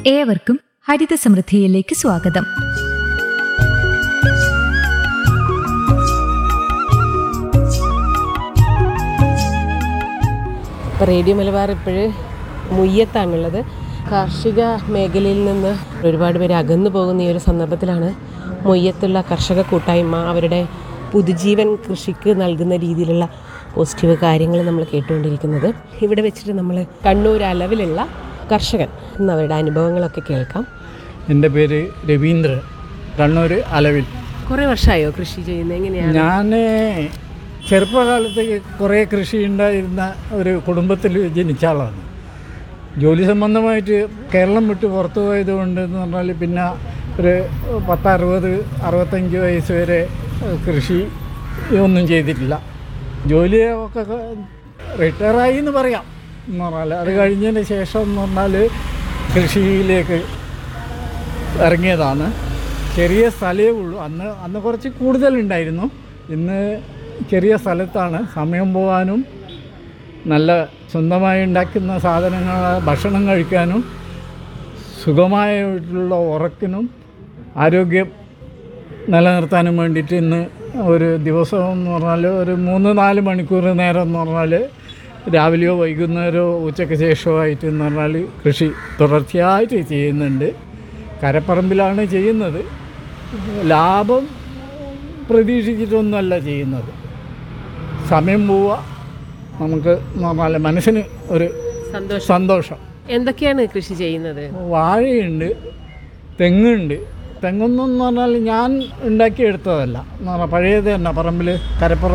ഏവർക്കും ഹരിത സമൃദ്ധിയിലേക്ക് സ്വാഗതം ഇപ്പോൾ റേഡിയോ മലബാർ ഇപ്പോഴ് മുയ്യത്താണുള്ളത് കാർഷിക മേഖലയിൽ നിന്ന് ഒരുപാട് പേര് അകന്നു പോകുന്ന ഈ ഒരു സന്ദർഭത്തിലാണ് മുയ്യത്തുള്ള കർഷക കൂട്ടായ്മ അവരുടെ പുതുജീവൻ കൃഷിക്ക് നൽകുന്ന രീതിയിലുള്ള പോസിറ്റീവ് കാര്യങ്ങൾ നമ്മൾ കേട്ടുകൊണ്ടിരിക്കുന്നത് ഇവിടെ വെച്ചിട്ട് നമ്മൾ കണ്ണൂർ അലവിലുള്ള കർഷകൻ എന്നവരുടെ അനുഭവങ്ങളൊക്കെ കേൾക്കാം എൻ്റെ പേര് രവീന്ദ്രൻ കണ്ണൂർ അലവിൽ കുറേ വർഷമായോ കൃഷി ചെയ്യുന്നത് എങ്ങനെയാണ് ഞാൻ ചെറുപ്പകാലത്ത് കുറേ കൃഷി ഉണ്ടായിരുന്ന ഒരു കുടുംബത്തിൽ ജനിച്ച ആളാണ് ജോലി സംബന്ധമായിട്ട് കേരളം വിട്ട് പുറത്തു പോയത് കൊണ്ട് എന്ന് പറഞ്ഞാൽ പിന്നെ ഒരു പത്തറുപത് അറുപത്തഞ്ച് വയസ്സ് വരെ കൃഷി ഒന്നും ചെയ്തിട്ടില്ല ജോലി ഒക്കെ റിട്ടയറായി എന്ന് പറയാം എന്ന് പറഞ്ഞാൽ അത് കഴിഞ്ഞതിന് ശേഷം എന്ന് പറഞ്ഞാൽ കൃഷിയിലേക്ക് ഇറങ്ങിയതാണ് ചെറിയ സ്ഥലമേ ഉള്ളൂ അന്ന് അന്ന് കുറച്ച് കൂടുതലുണ്ടായിരുന്നു ഇന്ന് ചെറിയ സ്ഥലത്താണ് സമയം പോകാനും നല്ല സ്വന്തമായി ഉണ്ടാക്കുന്ന സാധനങ്ങൾ ഭക്ഷണം കഴിക്കാനും സുഖമായിട്ടുള്ള ഉറക്കിനും ആരോഗ്യം നിലനിർത്താനും വേണ്ടിയിട്ട് ഇന്ന് ഒരു ദിവസം എന്ന് പറഞ്ഞാൽ ഒരു മൂന്ന് നാല് മണിക്കൂർ നേരം എന്ന് പറഞ്ഞാൽ രാവിലെയോ വൈകുന്നേരമോ ഉച്ചയ്ക്ക് ശേഷമോ ആയിട്ട് എന്ന് പറഞ്ഞാൽ കൃഷി തുടർച്ചയായിട്ട് ചെയ്യുന്നുണ്ട് കരപ്പറമ്പിലാണ് ചെയ്യുന്നത് ലാഭം പ്രതീക്ഷിച്ചിട്ടൊന്നുമല്ല ചെയ്യുന്നത് സമയം പോവുക നമുക്ക് എന്ന് പറഞ്ഞാൽ മനസ്സിന് ഒരു സന്തോഷം സന്തോഷം എന്തൊക്കെയാണ് കൃഷി ചെയ്യുന്നത് വാഴയുണ്ട് തെങ്ങുണ്ട് തെങ്ങൊന്നും എന്ന് പറഞ്ഞാൽ ഞാൻ ഉണ്ടാക്കിയെടുത്തതല്ല എന്ന് പറഞ്ഞാൽ പഴയത് തന്നെ പറമ്പിൽ കരപ്പുറം